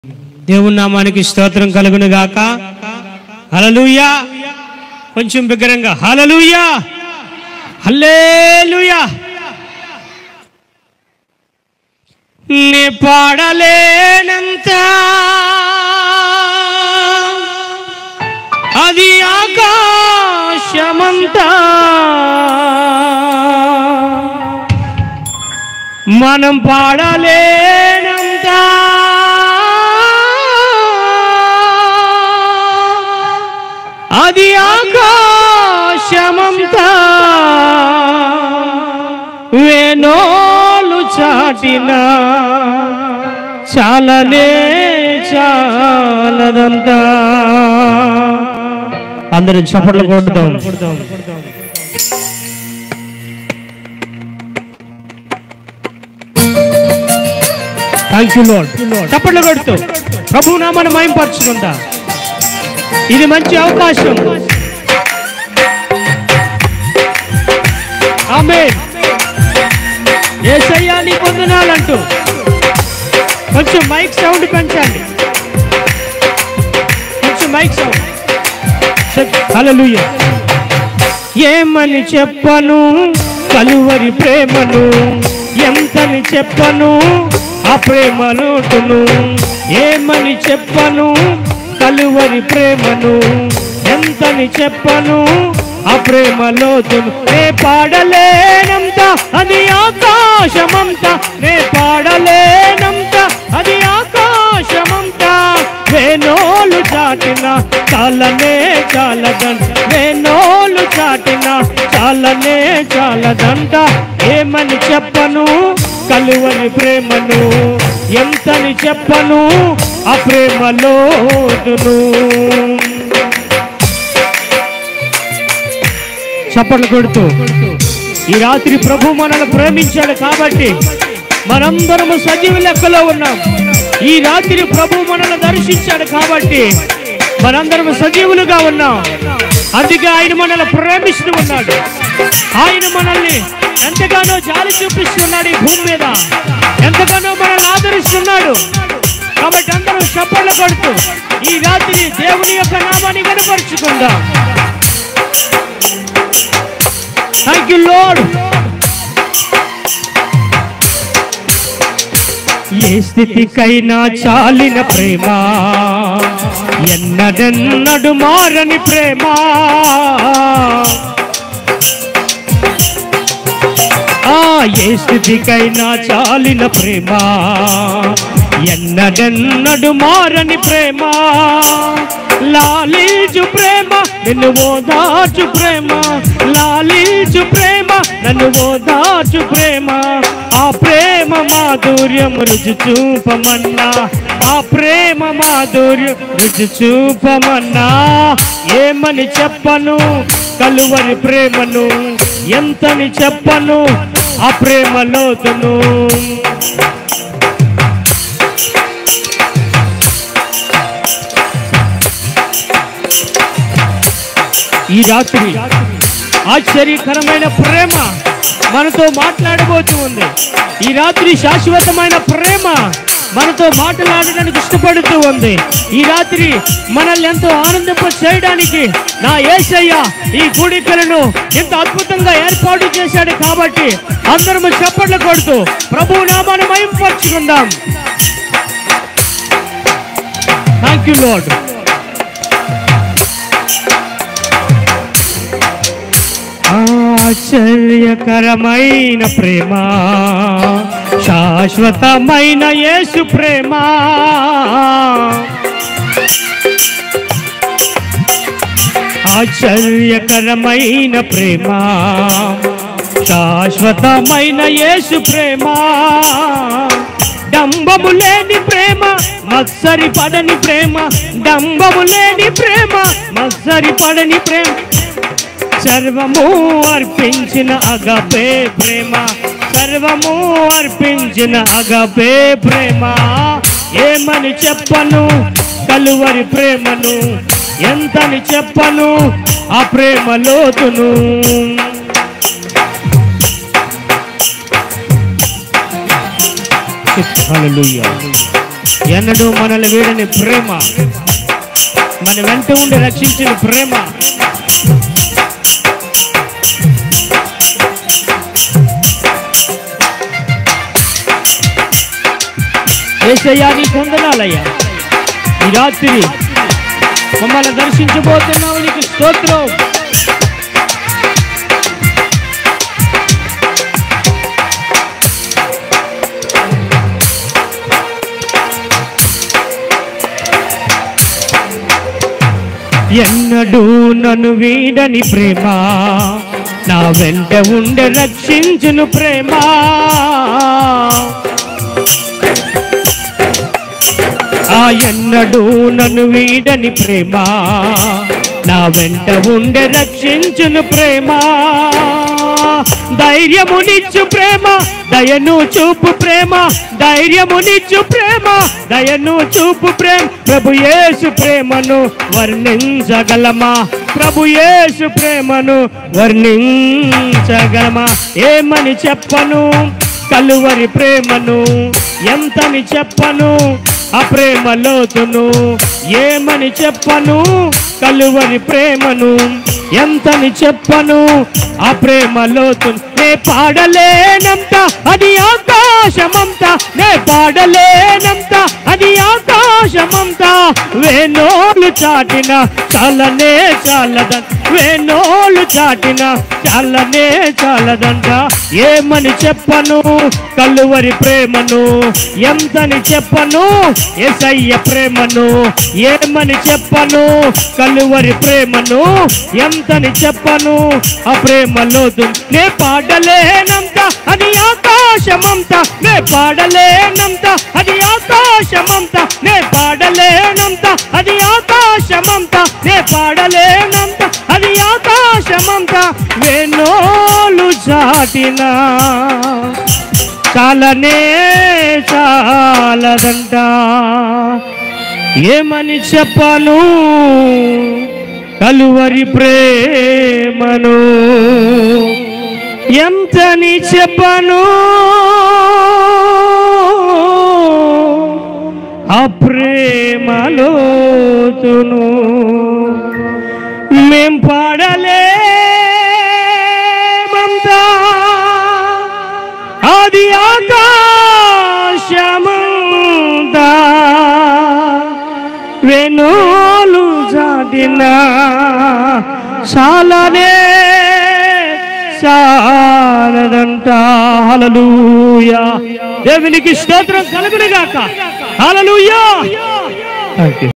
దేవుని నామానికి స్తోత్రం కలుగును గాక హలలుయా కొంచెం బిగ్గరంగా హలలుయా హల్లేలుయా నే పాడలేనంత అది ఆకాశమంతా మనం పాడలేనంత అది ఆకాశమంతా వేణోలు చాటిన చాలనే చాలదంతా అందరూ చప్పట్లు కొడతాం థ్యాంక్ యూ లోడ్ చప్పట్లు కొడుతూ ప్రభు నామాన్ని మయంపరచుకుందా ఇది మంచి అవకాశం ఆమె ఏసయ్యా నీ పొందనాలంటూ కొంచెం మైక్ సౌండ్ పెంచండి కొంచెం మైక్ సౌండ్ హల్లెలూయ ఏమని చెప్పను కలువరి ప్రేమను ఎంతని చెప్పను ఆ ప్రేమ లోటును ఏమని చెప్పను కలువరి ప్రేమను ఎంతని చెప్పను ఆ ప్రేమ లోతును నే పాడలేనంత అది ఆకాశమంత నే పాడలేనంత అది ఆకాశమంత వేణోలు చాటిన చాలనే చాలదంట వేణోలు చాటిన చాలనే చాలదంట ఏమని చెప్పను కలువని ప్రేమను ఎంతని చెప్పను ఆ ప్రేమలోదును చప్పట్లు కొడుతూ ఈ రాత్రి ప్రభు మనల్ని ప్రేమించాడు కాబట్టి మనందరము సజీవ లెక్కలో ఉన్నాం ఈ రాత్రి ప్రభు మనల్ని దర్శించాడు కాబట్టి మనందరం సజీవులుగా ఉన్నాం అందుకే ఆయన మనల్ని ప్రేమిస్తూ ఉన్నాడు ఆయన మనల్ని ఎంతగానో జాలి చూపిస్తున్నాడు ఈ భూమి మీద ఎంతగానో మనల్ని ఆదరిస్తున్నాడు కాబట్టి అందరూ చప్పట్లు కొడుతూ ఈ రాత్రి దేవుని యొక్క నామాన్ని కనపరుచుకుందాం థ్యాంక్ యూ లోడ్ ఏ స్థితికైనా చాలిన ప్రేమ ఎన్నడెన్నడు మారని ప్రేమ ఆ ఏ స్థితికైనా చాలిన ప్రేమ ఎన్నడెన్నడు మారని ప్రేమ లాలీజు ప్రేమ నిన్ను ఓదార్చు ప్రేమ లాలీజు ప్రేమ నన్ను ఓదార్చు ప్రేమ ఆ ప్రేమ మాధుర్యం రుచి చూపమన్నా ఆ ప్రేమ మాధుర్యం రుచి చూపమన్నా ఏమని చెప్పను కలువరి ప్రేమను ఎంతని చెప్పను ఆ ప్రేమ లోతును ఈ రాత్రి ఆశ్చర్యకరమైన ప్రేమ మనతో మాట్లాడబోతూ ఉంది ఈ రాత్రి శాశ్వతమైన ప్రేమ మనతో మాట్లాడడానికి ఇష్టపడుతూ ఉంది ఈ రాత్రి మనల్ని ఎంతో ఆనందింప చేయడానికి నా ఏసయ్య ఈ కూడికలను ఎంత అద్భుతంగా ఏర్పాటు చేశాడు కాబట్టి అందరము చప్పట్లు కొడుతూ ప్రభు నామాన్ని మయంపరుచుకుందాం థ్యాంక్ యూ లార్డ్ ఆశ్చర్యకరమైన ప్రేమ శాశ్వతమైన యేసు ప్రేమ ఆశ్చర్యకరమైన ప్రేమ శాశ్వతమైన యేసు ప్రేమ డంబము లేని ప్రేమ మత్సరి పడని ప్రేమ డంబము లేని ప్రేమ మత్సరి పడని ప్రేమ సర్వము అర్పించిన అగపే ప్రేమ సర్వము అర్పించిన అగపే ప్రేమ ఏమని చెప్పను కలువరి ప్రేమను ఎంతని చెప్పను ఆ ప్రేమ లోతును Hallelujah. ఎన్నడూ మనల్ని వీడని ప్రేమ మన వెంట ఉండి రక్షించిన ప్రేమ ఏసయ్యా నీ కొందనాలయ్యా ఈ రాత్రి మమ్మల్ని దర్శించబోతున్నావు నీకు స్తోత్రం ఎన్నడూ నన్ను వీడని ప్రేమ నా వెంట ఉండే రక్షించును ప్రేమ ఆ ఎన్నడూ నన్ను వీడని ప్రేమ నా వెంట ఉండే రక్షించును ప్రేమ ధైర్యమునిచ్చు ప్రేమ దయను చూపు ప్రేమ ధైర్యమునిచ్చు ప్రేమ దయను చూపు ప్రేమ ప్రభు యేసు ప్రేమను వర్ణించగలమా ప్రభు యేసు ప్రేమను వర్ణించగలమా ఏమని చెప్పను కలువరి ప్రేమను ఎంతని చెప్పను ఆ ప్రేమ లోతును ఏమని చెప్పను కలువరి ప్రేమను ఎంతని చెప్పను ఆ ప్రేమ లోతును నే పాడలేనంత అది ఆకాశమంత నే పాడలేనంత అది ఆకాశమంత వేణోలు చాటిన చాలనే చాలదంట వేణోలు చాటిన చాలనే చాలదంట ఏమని చెప్పను కలువరి ప్రేమను ఎంతని చెప్పను ఎసయ్య ప్రేమను ఏమని చెప్పను కలువరి ప్రేమను ఎంతని చెప్పను ఆ ప్రేమలో నే పాడలేనంత అది ఆకాశమంత నే పాడలేనంత అది ఆకాశమంత నే పాడలేనంత అది ఆకాశమంత నే పాడలేనంత అది ఆకాశమంత వేణోలు చాటిన చాలనే చాలదంట ఏమని చెప్పను కలువరి ప్రేమను ఎంతని చెప్పను ఆ ప్రేమలోతును మేం పాడలేమంతా అది ఆకాశమంతా వెనులు జాతిన చాలనే చాలదంట హల్లెలూయా దేవునికి స్తోత్రం కలుగునుగాక హల్లెలూయా థ్యాంక్ యూ